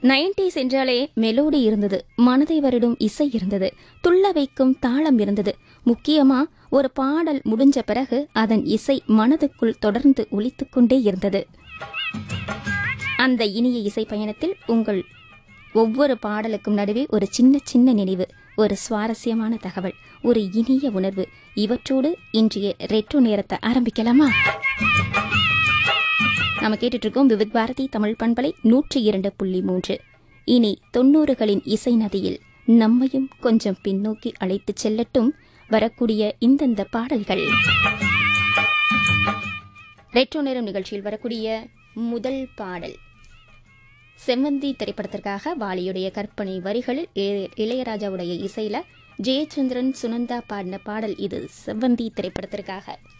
nineties என்றாலே melody இருந்தது மனதை வருடும் இசை இருந்தது துள்ள வைக்கும் தாளம் இருந்தது முக்கியமா ஒரு பாடல் முடிஞ்ச பிறகு அதன் இசை மனதுக்குள் தொடர்ந்து ஒலித்துக் கொண்டே இருந்தது அந்த இனிய இசை பயணத்தில் உங்கள் ஒவ்வொரு பாடலுக்கும் நடுவே ஒரு சின்ன சின்ன நினைவு ஒரு சுவாரஸ்யமான தகவல் ஒரு இனிய உணர்வு இவற்றோடு இன்றைய ரெட்ரோ நேரத்தை ஆரம்பிக்கலாமா நாம கேட்டுட்டு இருக்கோம் விவித் பாரதி தமிழ் பண்பலை நூற்றி இரண்டு புள்ளி மூன்று இனி தொண்ணூறுகளின் இசை நதியில் நம்மையும் கொஞ்சம் பின்னோக்கி அழைத்துச் செல்லட்டும் வரக்கூடிய இந்தந்த பாடல்கள் ரெட்ரோ நேரம் நிகழ்ச்சியில் வரக்கூடிய முதல் பாடல் செவ்வந்தி திரைப்படத்திற்காக வாலியுடைய கற்பனை வரிகளில் இளைய- இளையராஜாவுடைய இசையில ஜெயச்சந்திரன் சுனந்தா பாடின பாடல் இது செவ்வந்தி திரைப்படத்திற்காக